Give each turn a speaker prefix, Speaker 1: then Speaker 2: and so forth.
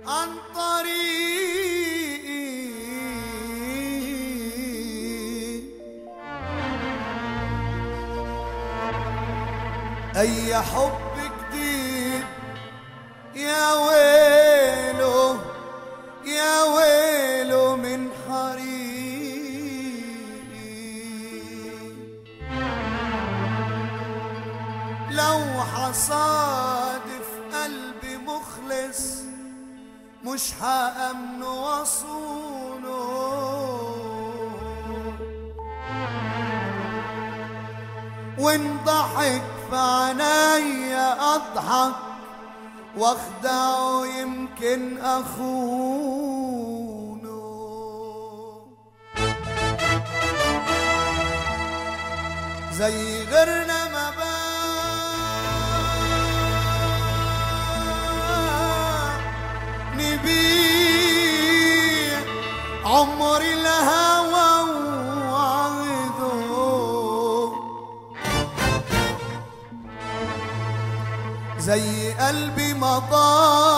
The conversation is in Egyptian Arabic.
Speaker 1: عن طريقي أي حب جديد يا ويله يا ويله من حريقي لو حصادف قلبي مخلص مش هأمن وصوله وان ضحك في عينيا اضحك واخدعه يمكن اخونه زي غيرنا ما بان نبيع عمر الهوى وعده زي قلبي ما ضاع